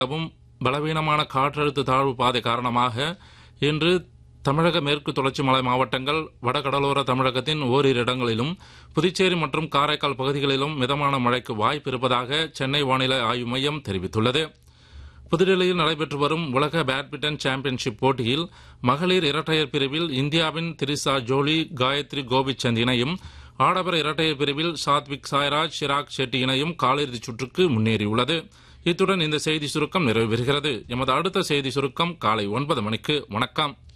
நிலவும் பலவீனமான காற்றழுத்த தாழ்வு பாதை காரணமாக இன்று தமிழக மேற்கு தொடர்ச்சி மலை மாவட்டங்கள் வடகடலோர தமிழகத்தின் ஓரிரு இடங்களிலும் புதுச்சேரி மற்றும் காரைக்கால் பகுதிகளிலும் மிதமான மழைக்கு வாய்ப்பு இருப்பதாக சென்னை வானிலை ஆய்வு மையம் தெரிவித்துள்ளது புதுடெல்லியில் நடைபெற்று வரும் உலக பேட்மிண்டன் சாம்பியன்ஷிப் போட்டியில் மகளிர் இரட்டையர் பிரிவில் இந்தியாவின் திரிசா ஜோலி காயத்ரி கோபிச்சந்த் இணையும் ஆடவர் இரட்டையர் பிரிவில் சாத்விக் சாய்ராஜ் சிராக் ஷெட்டி இணையும் காலிறுதிச் சுற்றுக்கு முன்னேறியுள்ளது இத்துடன் இந்த செய்தி சுருக்கம் நிறைவு பெறுகிறது எமது அடுத்த செய்தி சுருக்கம் காலை ஒன்பது மணிக்கு வணக்கம்